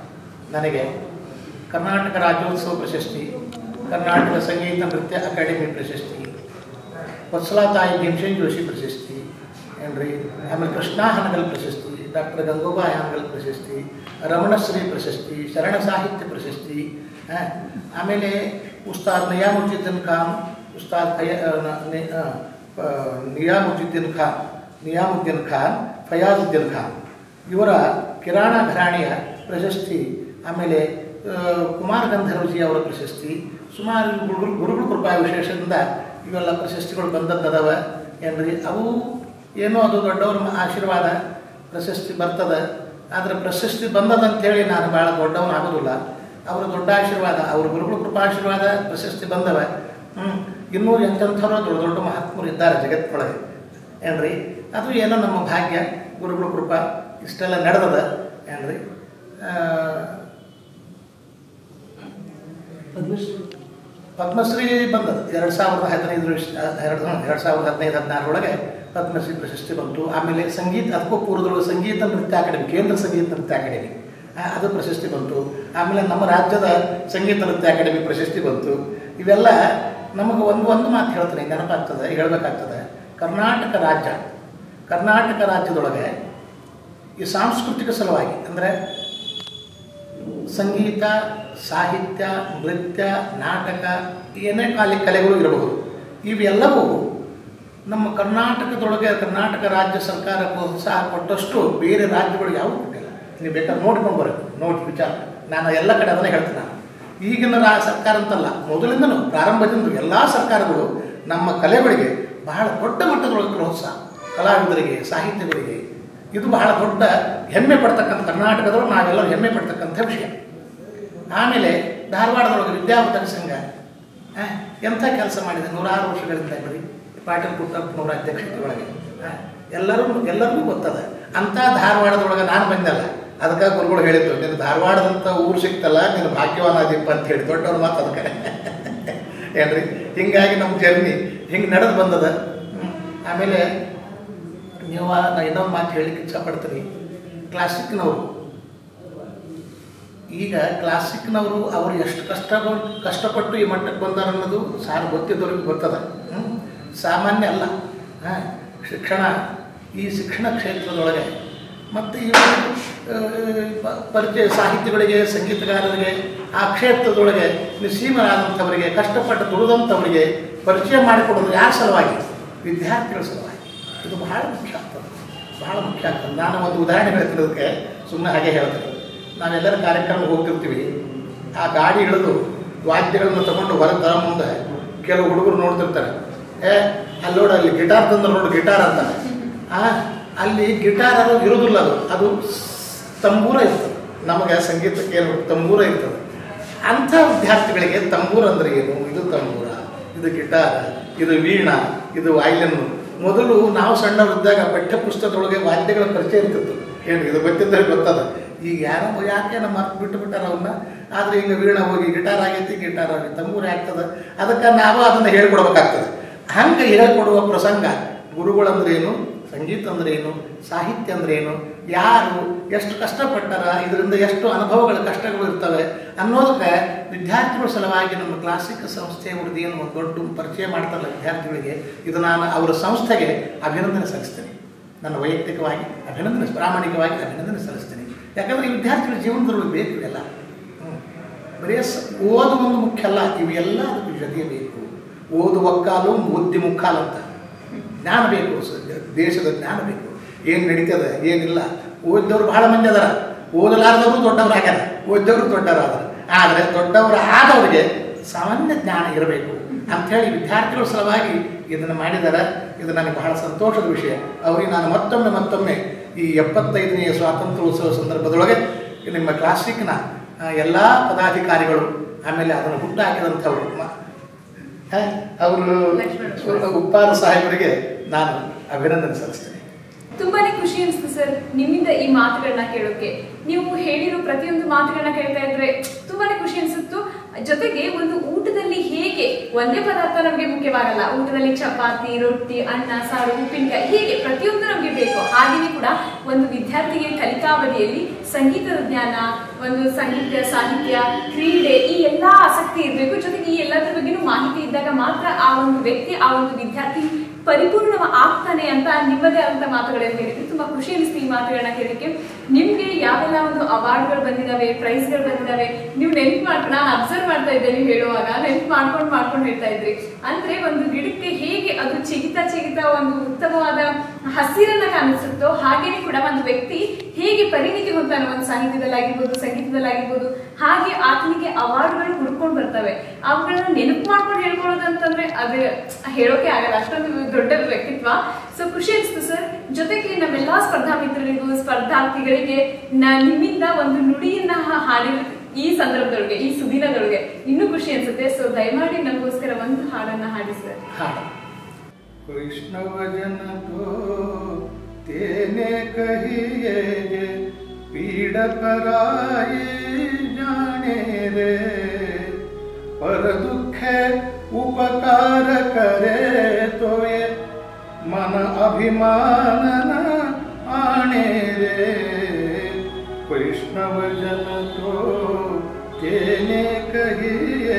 ನನಗೆ ಕರ್ನಾಟಕ ರಾಜ್ಯೋತ್ಸವ ಪ್ರಶಸ್ತಿ ಕರ್ನಾಟಕ ಸಂಗೀತ ನೃತ್ಯ ಅಕಾಡೆಮಿ ಪ್ರಶಸ್ತಿ ವತ್ಸಲಾತಾಯಿ ಭೀಮಸೇನ್ ಜೋಶಿ ಪ್ರಶಸ್ತಿ ಏನ್ರಿ ಆಮೇಲೆ ಕೃಷ್ಣಾ ಹನಗಲ್ ಪ್ರಶಸ್ತಿ ಡಾಕ್ಟರ್ ಗಂಗೋಬಾಯಿ ಹನಗಲ್ ಪ್ರಶಸ್ತಿ ರಮಣಶ್ರೀ ಪ್ರಶಸ್ತಿ ಶರಣ ಸಾಹಿತ್ಯ ಪ್ರಶಸ್ತಿ ಆ, ಆಮೇಲೆ ಉಸ್ತಾದ್ ನಿಯಾಮುದ್ದೀನ್ ಖಾನ್ ಉಸ್ತಾದ್ ಅಯ್ಯ ಆ, ನ- ನಿ- ಆ, ಆ, ನಿಯಾಮುದ್ದೀನ್ ಖಾನ್ ನಿಯಾಮುದ್ದೀನ್ ಖಾನ್ ಫಯಾಜುದ್ದೀನ್ ಖಾನ್ ಇವರ ಕಿರಾಣ ಘರಾಣಿಯ ಪ್ರಶಸ್ತಿ ಆಮೇಲೆ ಆ, ಕುಮಾರ್ ಗಂಧರ್ವಜಿ ಅವರ ಪ್ರಶಸ್ತಿ ಸುಮಾರು ಗುರುಗಳು ಗುರುಗಳ ಕೃಪಾ ವಿಶೇಷದಿಂದ ಇವೆಲ್ಲ ಪ್ರಶಸ್ತಿಗಳು ಬಂದದ್ದದವ ಏನ್ರಿ ಅವು ಏನೋ ಅದು ದೊಡ್ಡವ್ರ ಮ- ಆಶೀರ್ವಾದ ಪ್ರಶಸ್ತಿ ಬರ್ತದೆ ಆದರೆ ಪ್ರಶಸ್ತಿ ಬಂದದಂತೇಳಿ ನಾನು ಭಾಳ ದೊಡ್ಡವನಾಗೋದಿಲ್ಲ ಅವರ ದೊಡ್ಡ ಆಶೀರ್ವಾದ ಅವ್ರ ಗುರುಗಳ ಕೃಪಾಶೀರ್ವಾದ ಪ್ರಶಸ್ತಿ ಬಂದವ ಹ್ಞೂ ಇನ್ನೂ ಎಂತೆಂಥವ್ರು ದೊಡ್ಡ ದೊಡ್ಡ ಮಹಾತ್ಮರು ಇದ್ದಾರೆ ಜಗತ್ತಿನೊಳಗೆ ಏನ್ರಿ ಅದು ಏನೋ ನಮ್ಮ ಭಾಗ್ಯ ಗುರುಗಳ ಕೃಪಾ ಇಷ್ಟೆಲ್ಲ ನಡೆದದ ಏನ್ರಿ ಆ, ಪದ್ಮಶ್ರೀ ಬಂದದ್ದು ಎರಡು ಸಾವಿರದ ಹದಿನೈದು ವರ್ಷ ಎರಡು ಎರಡು ಸಾವಿರದ ಹದಿನೈದು ಹದಿನಾರರೊಳಗೆ ಪದ್ಮಶ್ರೀ ಪ್ರಶಸ್ತಿ ಬಂತು ಆಮೇಲೆ ಸಂಗೀತ ಅದಕ್ಕೂ ಪೂರ್ವದೊಳಗೆ ಸಂಗೀತ ನೃತ್ಯ ಅಕಾಡೆಮಿ ಕೇಂದ್ರ ಸಂಗೀತ ನೃತ್ಯ ಅಕಾಡೆಮಿ ಆ, ಅದು ಪ್ರಶಸ್ತಿ ಬಂತು ಆಮೇಲೆ ನಮ್ಮ ರಾಜ್ಯದ ಸಂಗೀತ ನೃತ್ಯ ಅಕಾಡೆಮಿ ಪ್ರಶಸ್ತಿ ಬಂತು ಇವೆಲ್ಲ ನಮಗೆ ಒಂದು ಒಂದು ಮಾತು ಹೇಳ್ತೀನಿ ನೆನಪಾಗ್ತದೆ ಹೇಳಬೇಕಾಗ್ತದೆ ಕರ್ನಾಟಕ ರಾಜ್ಯ ಕರ್ನಾಟಕ ರಾಜ್ಯದೊಳಗೆ ಈ ಸಾಂಸ್ಕೃತಿಕ ಸಲುವಾಗಿ ಅಂದರೆ ಸಂಗೀತ ಸಾಹಿತ್ಯ ನೃತ್ಯ ನಾಟಕ ಏನೇ ಕಾಲಿ ಕಲೆಗಳು ಇರಬಹುದು ಇವೆಲ್ಲವೂ ನಮ್ಮ ಕರ್ನಾಟಕದೊಳಗೆ ಕರ್ನಾಟಕ ರಾಜ್ಯ ಸರ್ಕಾರ ಪ್ರೋತ್ಸಾಹ ಕೊಟ್ಟಷ್ಟು ಬೇರೆ ರಾಜ್ಯಗಳು ಯಾವೂ ಕೊಟ್ಟಿಲ್ಲ ನೀವು ಬೇಕಾದ್ರೆ ನೋಡ್ಕೊಂಡು ಬರೋದು ನೋಡಿ ವಿಚಾರ ನಾನು ಎಲ್ಲ ಕಡೆ ಅದನ್ನೇ ಹೇಳ್ತೀನಿ ನಾನು ಈಗಿನ ರಾ ಸರ್ಕಾರ ಅಂತಲ್ಲ ಮೊದಲಿಂದನೂ ಪ್ರಾರಂಭದಿಂದ ಎಲ್ಲ ಸರ್ಕಾರಗಳು ನಮ್ಮ ಕಲೆಗಳಿಗೆ ಬಹಳ ದೊಡ್ಡ ಮಟ್ಟದೊಳಗೆ ಪ್ರೋತ್ಸಾಹ ಕಲಾವಿದರಿಗೆ ಸಾಹಿತ್ಯಗಳಿಗೆ ಇದು ಬಹಳ ದೊಡ್ಡ ಹೆಮ್ಮೆ ಪಡ್ತಕ್ಕಂಥ ಕರ್ನಾಟಕದೊಳಗೆ ನಾವೆಲ್ಲರೂ ಹೆಮ್ಮೆ ಪಡ್ತಕ್ಕಂಥ ವಿಷಯ ಆಮೇಲೆ ಧಾರವಾಡದೊಳಗೆ ವಿದ್ಯಾವರ್ಧಕ ಸಂಘ ಆ, ಎಂಥ ಕೆಲಸ ಮಾಡಿದೆ ನೂರಾರು ವರ್ಷಗಳಿಂದ ಬರೀ ಪಾಟೀಲ್ ಪುಟ್ಟಪ್ಪನವರ ಅಧ್ಯಕ್ಷತೆ ಒಳಗೆ ಆ, ಎಲ್ಲರೂ ಎಲ್ಲರಿಗೂ ಗೊತ್ತದ ಅಂಥ ಧಾರವಾಡದೊಳಗೆ ನಾನು ಬಂದಲ್ಲ ಅದಕ್ಕೆ ಗುರುಗಳು ಹೇಳಿದ್ರು ನಿನ್ನ ಧಾರವಾಡದಂಥ ಊರು ಸಿಕ್ತಲ್ಲ ನೀನು ಭಾಗ್ಯವಾನಾದಿಪ್ಪ ಅಂತ ಹೇಳಿ ದೊಡ್ಡವ್ರ ಮಾತು ಅದಕ್ಕೆ ಏನ್ರಿ ಹಿಂಗಾಗಿ ನಮ್ಮ ಜರ್ನಿ ಹಿಂಗೆ ನಡೆದು ಬಂದದ ಹ್ಮ್. ಆಮೇಲೆ ನೀವು ನಾ ಇನ್ನೊಂದು ಮಾತು ಹೇಳಲಿಕ್ಕೆ ಇಚ್ಛಪಡ್ತೀನಿ ಕ್ಲಾಸಿಕ್ನವರು ಈಗ ಕ್ಲಾಸಿಕ್ನವರು ಅವರು ಎಷ್ಟು ಕಷ್ಟ ಕಷ್ಟಪಟ್ಟು ಈ ಮಟ್ಟಕ್ಕೆ ಬಂದಾರ ಅನ್ನೋದು ಸಾರು ಗೊತ್ತಿದ್ದವ್ರಿಗೆ ಗೊತ್ತದ ಹ್ಮ್? ಸಾಮಾನ್ಯ ಅಲ್ಲ ಹಾಂ ಶಿಕ್ಷಣ ಈ ಶಿಕ್ಷಣ ಕ್ಷೇತ್ರದೊಳಗೆ ಮತ್ತು ಈ ಆ, ಪ- ಪರಿಚಯ ಸಾಹಿತ್ಯಗಳಿಗೆ ಸಂಗೀತಗಾರರಿಗೆ ಆ ಕ್ಷೇತ್ರದೊಳಗೆ ನಿಸ್ಸೀಮರಾದಂಥವರಿಗೆ ಕಷ್ಟಪಟ್ಟು ದುಡಿದಂಥವರಿಗೆ ಪರಿಚಯ ಮಾಡಿಕೊಡೋದು ಯಾರ ಸಲುವಾಗಿ ವಿದ್ಯಾರ್ಥಿಗಳ ಸಲುವಾಗಿ ಇದು ಬಹಳ ಮುಖ್ಯ ಆಗ್ತದೆ ಬಹಳ ಮುಖ್ಯ ಆಗ್ತದೆ ನಾನು ಒಂದು ಉದಾಹರಣೆ ಹೇಳ್ತಿರೋದಕ್ಕೆ ಸುಮ್ಮನೆ ಹಾಗೆ ಹೇಳ್ತೇನೆ ನಾವೆಲ್ಲರ ಕಾರ್ಯಕ್ರಮಕ್ಕೆ ಹೋಗ್ತಿರ್ತೀವಿ ಆ ಗಾಡಿ ಹಿಡಿದು ವಾದ್ಯಗಳನ್ನು ತಗೊಂಡು ಹೊರಗೆ ತರ ಮುಂದೆ ಕೆಲವು ಹುಡುಗರು ನೋಡ್ತಿರ್ತಾರೆ ಏ ಅಲ್ಲಿ ನೋಡು ಅಲ್ಲಿ ಗಿಟಾರ್ ತಂದ್ರೆ ನೋಡು ಗಿಟಾರ್ ಅಂತಾರೆ ಆ ಅಲ್ಲಿ ಗಿಟಾರ್ ಅದು ಇರೋದಿಲ್ಲ ಅದು ಅದು ತಂಬೂರ ಇರ್ತದೆ ನಮಗೆ ಸಂಗೀತಕ್ಕೆ ಏನು ತಂಬೂರ ಇರ್ತದೆ ಅಂಥ ವಿದ್ಯಾರ್ಥಿಗಳಿಗೆ ತಂಬೂರ ಅಂದ್ರೆ ಏನು ಇದು ತಂಬೂರ ಇದು ಗಿಟಾರ್ ಇದು ವೀಣ ಇದು ವಾಯ್ಲನ್ನು ಮೊದಲು ನಾವು ಸಣ್ಣವರಿದ್ದಾಗ ಪಠ್ಯ ಪುಸ್ತಕದೊಳಗೆ ವಾದ್ಯಗಳ ಪರಿಚಯ ಇರ್ತಿತ್ತು ಹೇಳಿ ಇದು ಗೊತ್ತಿದ್ದರೆ ಗೊತ್ತದ ಈಗ ಯಾರೋ ಯಾಕೆ ನಮ್ಮ ಮರ್ತು ಬಿಟ್ಟು ಬಿಟ್ಟಾರ ಅವನ್ನ ಆದರೆ ಈಗ ವೀಣ ಹೋಗಿ ಗಿಟಾರ್ ಆಗೈತಿ ಗಿಟಾರ್ ಆಗಿ ತಂಬೂರಿ ಆಗ್ತದೆ ಅದಕ್ಕೆ ನಾವು ಅದನ್ನು ಹೇಳ್ಕೊಡ್ಬೇಕಾಗ್ತದೆ ಹಂಗೆ ಹೇಳ್ಕೊಡುವ ಪ್ರಸಂಗ ಗುರುಗಳಂದ್ರೆ ಏನು ಸಂಗೀತ ಅಂದ್ರೆ ಏನು ಸಾಹಿತ್ಯ ಅಂದ್ರೆ ಏನು ಯಾರು ಎಷ್ಟು ಕಷ್ಟಪಟ್ಟಾರ ಇದರಿಂದ ಎಷ್ಟು ಅನುಭವಗಳ ಕಷ್ಟಗಳು ಇರ್ತವೆ ಅನ್ನೋದಕ್ಕೆ ವಿದ್ಯಾರ್ಥಿಗಳ ಸಲುವಾಗಿ ನಮ್ಮ ಕ್ಲಾಸಿಕ್ ಸಂಸ್ಥೆ ಹುಡುಗಿ ಏನು ಒಂದು ದೊಡ್ಡ ಪರಿಚಯ ಮಾಡ್ತಾರಲ್ಲ ವಿದ್ಯಾರ್ಥಿಗಳಿಗೆ ಇದು ನಾನು ಅವರ ಸಂಸ್ಥೆಗೆ ಅಭಿನಂದನೆ ಸಲ್ಲಿಸ್ತೇನೆ ನನ್ನ ವೈಯಕ್ತಿಕವಾಗಿ ಅಭಿನಂದನೆ ಪ್ರಾಮಾಣಿಕವಾಗಿ ಅಭಿನಂದನೆ ಸಲ್ಲಿಸ್ತೇನೆ ಯಾಕಂದರೆ ಈ ವಿದ್ಯಾರ್ಥಿಗಳ ಜೀವನದೊಳಗೆ ಬೇಕು ಇವೆಲ್ಲ ಹ್ಮ್. ಬರೀ ಸ ಓದು ಒಂದು ಮುಖ್ಯ ಅಲ್ಲ ಇವೆಲ್ಲ ಅದಕ್ಕೆ ಜೊತೆಗೆ ಬೇಕು ಓದು ಒಕ್ಕಾಲು ಮುದ್ದಿ ಮುಕ್ಕಾಲು ಅಂತ ಜ್ಞಾನ ಬೇಕು ಸ- ದೇಶದ ಜ್ಞಾನ ಬೇಕು ಏನು ನಡೀತದೆ ಏನಿಲ್ಲ ಓದಿದವರು ಬಹಳ ಮಂದಿ ಅದಾರ ಓದಲಾರದವರು ದೊಡ್ಡವರಾಗ್ಯಾರ ಓದಿದವರು ದೊಡ್ಡವರಾದಾರ ಆದರೆ ದೊಡ್ಡವರು ಆದವರಿಗೆ ಸಾಮಾನ್ಯ ಜ್ಞಾನ ಇರಬೇಕು ಅಂಥೇಳಿ ವಿದ್ಯಾರ್ಥಿಗಳ ಸಲುವಾಗಿ ಇದನ್ನು ಮಾಡಿದ್ದಾರೆ ಇದು ನನಗೆ ಬಹಳ ಸಂತೋಷದ ವಿಷಯ ಅವರಿಗೆ ನಾನು ಮತ್ತೊಮ್ಮೆ ಮತ್ತೊಮ್ಮೆ ಈ ಎಪ್ಪತ್ತೈದನೆಯ ಸ್ವಾತಂತ್ರ್ಯೋತ್ಸವ ಸಂದರ್ಭದೊಳಗೆ ನಿಮ್ಮ ಕ್ಲಾಸಿಕ್ನ ಎಲ್ಲ ಪದಾಧಿಕಾರಿಗಳು ಆಮೇಲೆ ಅದನ್ನು ಹುಟ್ಟಾಕಿದಂಥವರು ಮ- ಹ, ಅವರು ಉಪ್ಪಾರ ಸಾಹೇಬರಿಗೆ ನಾನು ಅಭಿನಂದನೆ ಸಲ್ಲಿಸ್ತೇನೆ ತುಂಬಾನೇ ಖುಷಿ ಅನಿಸ್ತು ಸರ್ ನಿಮ್ಮಿಂದ ಈ ಮಾತುಗಳನ್ನ ಕೇಳೋಕೆ ನೀವು ಹೇಳಿರೋ ಪ್ರತಿಯೊಂದು ಮಾತುಗಳನ್ನ ಕೇಳ್ತಾ ಇದ್ರೆ ತುಂಬಾನೇ ಖುಷಿ ಅನಿಸುತ್ತು ಜೊತೆಗೆ ಒಂದು ಊಟದಲ್ಲಿ ಹೇಗೆ ಒಂದೇ ಪದಾರ್ಥ ನಮಗೆ ಮುಖ್ಯವಾಗಲ್ಲ ಊಟದಲ್ಲಿ ಚಪಾತಿ ರೊಟ್ಟಿ ಅನ್ನ ಸಾರು ಉಪ್ಪಿನಕಾಯಿ ಹೀಗೆ ಪ್ರತಿಯೊಂದು ನಮಗೆ ಬೇಕು ಹಾಗೆಯೇ ಕೂಡ ಒಂದು ವಿದ್ಯಾರ್ಥಿಗೆ ಕಲಿಕಾವಧಿಯಲ್ಲಿ ಸಂಗೀತದ ಜ್ಞಾನ ಒಂದು ಸಂಗೀತ ಸಾಹಿತ್ಯ ಕ್ರೀಡೆ ಈ ಎಲ್ಲಾ ಆಸಕ್ತಿ ಇರಬೇಕು ಜೊತೆಗೆ ಈ ಎಲ್ಲದರ ಬಗ್ಗೆನೂ ಮಾಹಿತಿ ಇದ್ದಾಗ ಮಾತ್ರ ಆ ಒಂದು ವ್ಯಕ್ತಿ ಆ ಒಂದು ವಿದ್ಯಾರ್ಥಿ ಪರಿಪೂರ್ಣ ಆಗ್ತಾನೆ ಅಂತ ನಿಮ್ಮದೇ ಆದಂತ ಮಾತುಗಳನ್ನು ಹೇಳಿದ್ರಿ ತುಂಬಾ ಖುಷಿ ಅನಿಸ್ತು ಈ ಮಾತುಗಳನ್ನ ಕೇಳಕ್ಕೆ ನಿಮ್ಗೆ ಯಾವೆಲ್ಲ ಒಂದು ಅವಾರ್ಡ್ಗಳು ಬಂದಿದಾವೆ ಪ್ರೈಸ್ಗಳು ಬಂದಿದಾವೆ ನೀವು ನೆನ್ಪು ಮಾಡ್ಕೊಂಡು ನಾನು ಅಬ್ಸರ್ವ್ ಮಾಡ್ತಾ ಇದ್ದೆ ನೀವು ಹೇಳುವಾಗ ನೆನ್ಪು ಮಾಡ್ಕೊಂಡು ಮಾಡ್ಕೊಂಡು ಹೇಳ್ತಾ ಇದ್ರಿ ಅಂದ್ರೆ ಒಂದು ಗಿಡಕ್ಕೆ ಹೇಗೆ ಅದು ಚಿಗಿತಾ ಚಿಗಿತಾ ಒಂದು ಉತ್ತಮವಾದ ಹಸಿರನ್ನ ಕಾಣಿಸುತ್ತೋ ಹಾಗೇನೆ ಕೂಡ ಒಂದು ವ್ಯಕ್ತಿ ಹೇಗೆ ಪರಿಣಿತಿ ಹೊಂತಾನೆ ಒಂದು ಸಾಹಿತ್ಯದಲ್ಲಾಗಿರ್ಬೋದು ಸಂಗೀತದಲ್ಲಾಗಿರ್ಬೋದು ಹಾಗೆ ಆತನಿಗೆ ಅವಾರ್ಡ್ಗಳು ಹುಡ್ಕೊಂಡು ಬರ್ತವೆ ಅವುಗಳನ್ನ ನೆನಪು ಮಾಡ್ಕೊಂಡು ಹೇಳ್ಕೊಳ್ಳೋದು ಅಂತಂದ್ರೆ ಅದು ಹೇಳೋಕೆ ಆಗಲ್ಲ ಅಷ್ಟೊಂದು ದೊಡ್ಡ ವ್ಯಕ್ತಿತ್ವ ಸೊ ಖುಷಿ ಅನಿಸ್ತು ಸರ್ ಜೊತೆಗೆ ನಮ್ಮೆಲ್ಲಾ ಸ್ಪರ್ಧಾ ಮಿತ್ರರಿಗೂ ಸ್ಪರ್ಧಾರ್ಥಿಗಳಿಗೆ ನ- ನಿಮ್ಮಿಂದ ಒಂದು ನುಡಿಯನ್ನ ಹಾ- ಹಾಡಿರೋ ಈ ಸಂದರ್ಭದೊಳಗೆ ಈ ಸುದಿನದೊಳಗೆ ಇನ್ನೂ ಖುಷಿ ಅನ್ಸುತ್ತೆ ಸೊ ದಯಮಾಡಿ ನಮಗೋಸ್ಕರ ಒಂದು ಹಾಡನ್ನ ಹಾಡಿ ಸರ್ ಹಾಡು वैष्णव जन तो तेने कहिए जे पीड़ पराई जाने रे पर दुख उपकार करे तो ये मन अभिमान न आने रे वैष्णव जन तो तेने कहिए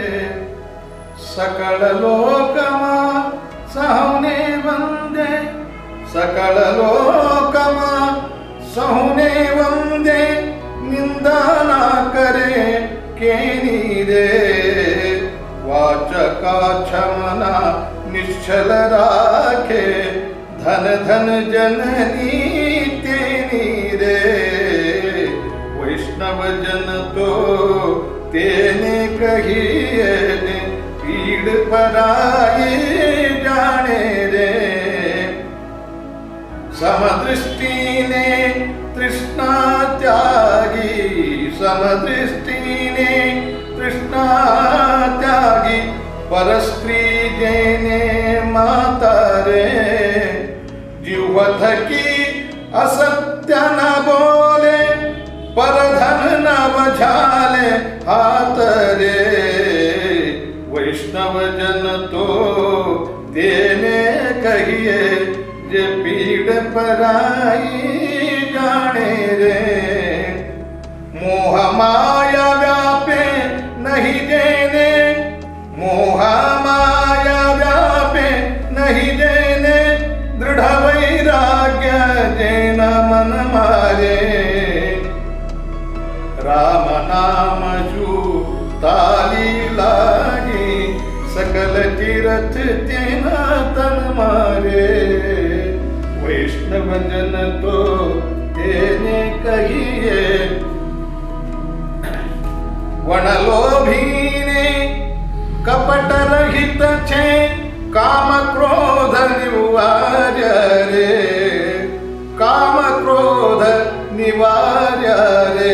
ಸಕಲ ಲೋಕಮ ಸಹುನೆ ವಂದೇ ಸಕಲ ಲೋಕಮ ಸಹುನೆ ವಂದೇ ನಿಂದನ ಕರೆ ಕೇನಿದೆ ವಾಚಕ ಕ್ಷಮನ ನಿಶ್ಚಲ ರಾಖೆ ಧನ ಧನ ಜನನಿ ತೇನಿದೆ वैष्णव जन तो तेने कहिए ने पीड़ पराए जाने रे समदृष्टि ने तृष्णा त्यागी समदृष्टि ने तृष्णा त्यागी परस्त्री जेने माता रे जीवथ की असत्य न बोले परधन न बझाले हाथ रे वैष्णव जन तो तेने कहिए जे पीड़ पराई जाने रे मोह माया व्यापे नहीं देने मोह माया व्यापे नहीं देने दृढ़ वैराग्य जैन मन मारे राम नाम जू ताली लागी सकल तीरथ तेना तन मारे वैष्णव जन तो तेने कहिए वनलोभीने कपट रहित छे काम क्रोध निवार्य रे काम क्रोध निवार्य रे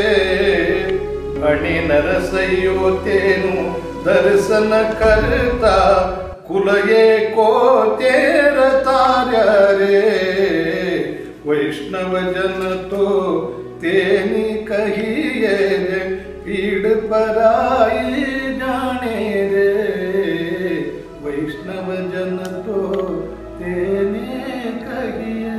ಅಣಿ ನರಸಯ್ಯೋ ತೇನು ದರ್ಶನ ಕರ್ತ ಕುಲಯೇ ಕೋತೇರ ತಾರ್ಯ रे वैष्णव जन तो तेनी कहिए रे पीड़ पराई जाने रे वैष्णव जन तो तेने कहिए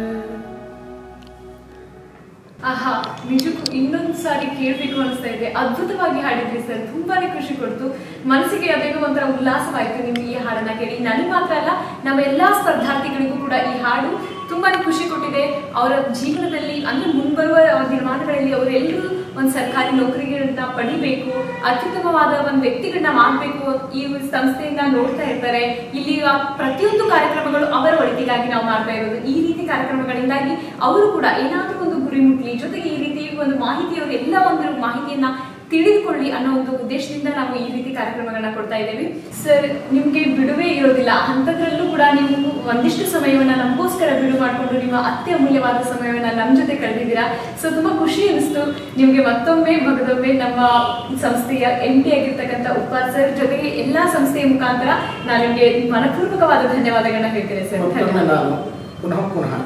ಆಹಾ ನಿಜಕ್ಕೂ ಇನ್ನೊಂದು ಸಾರಿ ಕೇಳಬೇಕು ಅನಿಸ್ತಾ ಇದೆ ಅದ್ಭುತವಾಗಿ ಹಾಡಿದ್ರಿ ಸರ್ ತುಂಬಾನೇ ಖುಷಿ ಕೊಡ್ತು ಮನಸ್ಸಿಗೆ ಅದೇನೋ ಒಂಥರ ಉಲ್ಲಾಸವಾಯ್ತು ನಿಮ್ಗೆ ಈ ಹಾಡನ್ನ ಕೇಳಿ ನನಗೆ ಮಾತ್ರ ಅಲ್ಲ ನಮ್ಮ ಎಲ್ಲಾ ಸ್ಪರ್ಧಾರ್ಥಿಗಳಿಗೂ ಕೂಡ ಈ ಹಾಡು ತುಂಬಾನೇ ಖುಷಿ ಕೊಟ್ಟಿದೆ ಅವರ ಜೀವನದಲ್ಲಿ ಅಂದ್ರೆ ಮುಂಬರುವ ದಿನಮಾನಗಳಲ್ಲಿ ಅವರೆಲ್ಲರೂ ಒಂದು ಸರ್ಕಾರಿ ನೌಕರಿಗಳನ್ನ ಪಡಿಬೇಕು ಅತ್ಯುತ್ತಮವಾದ ಒಂದು ವ್ಯಕ್ತಿಗಳನ್ನ ಮಾಡಬೇಕು ಈ ಸಂಸ್ಥೆಯಿಂದ ನೋಡ್ತಾ ಇರ್ತಾರೆ ಇಲ್ಲಿ ಆ ಪ್ರತಿಯೊಂದು ಕಾರ್ಯಕ್ರಮಗಳು ಅವರ ಒಳಿತಿಗಾಗಿ ನಾವು ಮಾಡ್ತಾ ಇರೋದು ಈ ರೀತಿ ಕಾರ್ಯಕ್ರಮಗಳಿಂದಾಗಿ ಅವರು ಕೂಡ ಏನಾದರೂ ಒಂದು ಗುರಿ ಮುಟ್ಲಿ ಜೊತೆಗೆ ಈ ರೀತಿ ಒಂದು ಮಾಹಿತಿಯವರು ಎಲ್ಲ ಒಂದು ಮಾಹಿತಿಯನ್ನ ತಿಳಿದುಕೊಳ್ಳಿ ಅನ್ನೋ ಒಂದು ಉದ್ದೇಶದಿಂದ ನಾವು ಈ ರೀತಿ ಕಾರ್ಯಕ್ರಮಗಳನ್ನ ಕೊಡ್ತಾ ಇದ್ದೇವೆ ಸರ್ ನಿಮ್ಗೆ ಬಿಡುವೇ ಇರೋದಿಲ್ಲ ಅಂಥದ್ರಲ್ಲೂ ಕೂಡ ನೀವು ಒಂದಿಷ್ಟು ಸಮಯವನ್ನ ನಮಗೋಸ್ಕರ ಬಿಡು ಮಾಡಿಕೊಂಡು ನಿಮ್ಮ ಅತ್ಯಮೂಲ್ಯವಾದ ಸಮಯವನ್ನ ನಮ್ಮ ಜೊತೆ ಕಳೆದಿದ್ದೀರಾ ಸೊ ತುಂಬಾ ಖುಷಿ ಅನಿಸ್ತು ನಿಮ್ಗೆ ಮತ್ತೊಮ್ಮೆ ಮಗದೊಮ್ಮೆ ನಮ್ಮ ಸಂಸ್ಥೆಯ ಎಂ ಡಿ ಆಗಿರ್ತಕ್ಕಂಥ ಉಪಾದ್ ಸರ್ ಜೊತೆಗೆ ಎಲ್ಲಾ ಸಂಸ್ಥೆಯ ಮುಖಾಂತರ ನಾನು ನಿಮ್ಗೆ ಮನಪೂರ್ವಕವಾದ ಧನ್ಯವಾದಗಳನ್ನ ಹೇಳ್ತೇನೆ ಸರ್ ಮತ್ತೊಮ್ಮೆ ಧನ್ಯವಾದ ನಾನು ಪುನಃ ಪುನಃ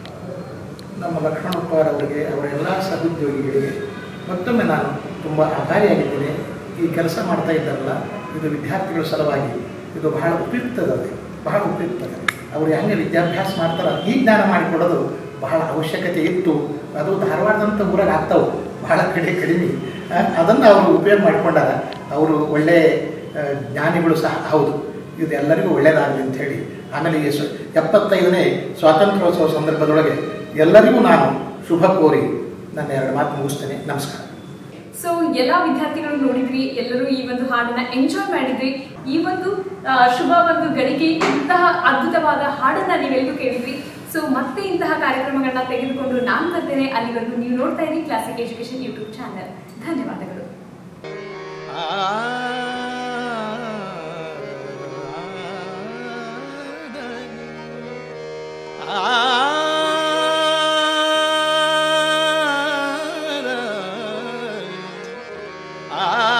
ನಮ್ಮ ಲಕ್ಷ್ಮಣಪ್ಪರವರಿಗೆ ಅವರ ಎಲ್ಲ ಸಹೋದ್ಯೋಗಿಗಳಿಗೆ ಮತ್ತೊಮ್ಮೆ ನಾನು ತುಂಬ ಆಭಾರಿಯಾಗಿದ್ದೇನೆ ಈ ಕೆಲಸ ಮಾಡ್ತಾ ಇದ್ದಾರಲ್ಲ ಇದು ವಿದ್ಯಾರ್ಥಿಗಳ ಸಲುವಾಗಿ ಇದು ಬಹಳ ಉಪಯುಕ್ತದದೆ ಬಹಳ ಉಪಯುಕ್ತದೆ ಅವರು ಹೆಂಗೆ ವಿದ್ಯಾಭ್ಯಾಸ ಮಾಡ್ತಾರ ಈ ಜ್ಞಾನ ಮಾಡಿಕೊಡೋದು ಬಹಳ ಅವಶ್ಯಕತೆ ಇತ್ತು ಅದು ಧಾರವಾಡದಂಥ ಊರಾಗ ಆಗ್ತಾವೆ ಬಹಳ ಕಡೆ ಕಡಿಮೆ ಆ, ಅದನ್ನು ಅವರು ಉಪಯೋಗ ಮಾಡಿಕೊಂಡಾರ ಅವರು ಒಳ್ಳೆಯ ಆ, ಜ್ಞಾನಿಗಳು ಸಹ ಹೌದು ಇದು ಎಲ್ಲರಿಗೂ ಒಳ್ಳೆಯದಾಗಲಿ ಅಂತ ಹೇಳಿ ಆಮೇಲೆ ಈ ಸ ಎಪ್ಪತ್ತೈದನೇ ಸ್ವಾತಂತ್ರ್ಯೋತ್ಸವ ಸಂದರ್ಭದೊಳಗೆ ಎಲ್ಲರಿಗೂ ನಾನು ಶುಭ ಕೋರಿ ನನ್ನ ಎರಡು ಮಾತು ಮುಗಿಸ್ತೇನೆ ನಮಸ್ಕಾರ ಸೊ ಎಲ್ಲಾ ವಿದ್ಯಾರ್ಥಿಗಳು ನೋಡಿದ್ರಿ ಎಲ್ಲರೂ ಈ ಒಂದು ಹಾಡನ್ನ ಎಂಜಾಯ್ ಮಾಡಿದ್ರಿ ಈ ಒಂದು ಆ, ಶುಭ ಒಂದು ಗಳಿಗೆ ಇಂತಹ ಅದ್ಭುತವಾದ ಹಾಡನ್ನ ನೀವೆಲ್ಲರೂ ಕೇಳಿದ್ರಿ ಸೊ ಮತ್ತೆ ಇಂತಹ ಕಾರ್ಯಕ್ರಮಗಳನ್ನ ತೆಗೆದುಕೊಂಡು ನಾನು ಬರ್ತೇನೆ ಅಲ್ಲಿವರೆಗೂ ನೀವು ನೋಡ್ತಾ ಇರಿ ಕ್ಲಾಸಿಕ್ ಎಜುಕೇಶನ್ ಯೂಟ್ಯೂಬ್ ಚಾನಲ್ ಧನ್ಯವಾದಗಳು ಆ